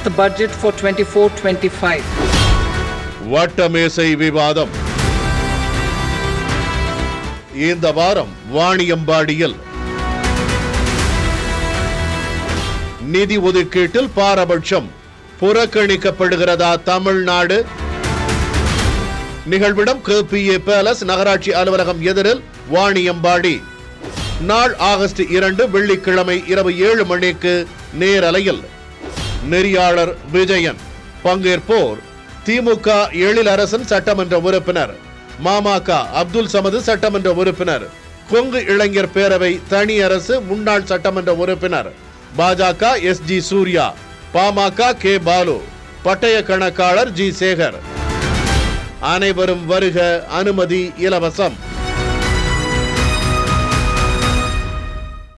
the budget for 24-25. வட்டமேசை விவாதம் இந்த வாரம் வாணியம்பாடியில் நிதி ஒதுக்கீட்டில் பாரபட்சம் புறக்கணிக்கப்படுகிறதா தமிழ்நாடு நிகழ்விடம் கேபிஏ பேலஸ் நகராட்சி அலுவலகம் எதிரில் வாணியம்பாடி நாள் ஆகஸ்ட் இரண்டு வெள்ளிக்கிழமை இரவு ஏழு மணிக்கு நேரலையில் நெறியாளர் விஜயன் பங்கேற்போர் திமுக எழிலரசன் சட்டமன்ற உறுப்பினர் மாமக அப்துல் சமது சட்டமன்ற உறுப்பினர் கொங்கு இளைஞர் பேரவை தனி அரசு முன்னாள் சட்டமன்ற உறுப்பினர் பாஜக எஸ் ஜி சூர்யா பாமக கே பாலு பட்டய கணக்காளர் ஜி சேகர் அனைவரும் வருக அனுமதி இலவசம்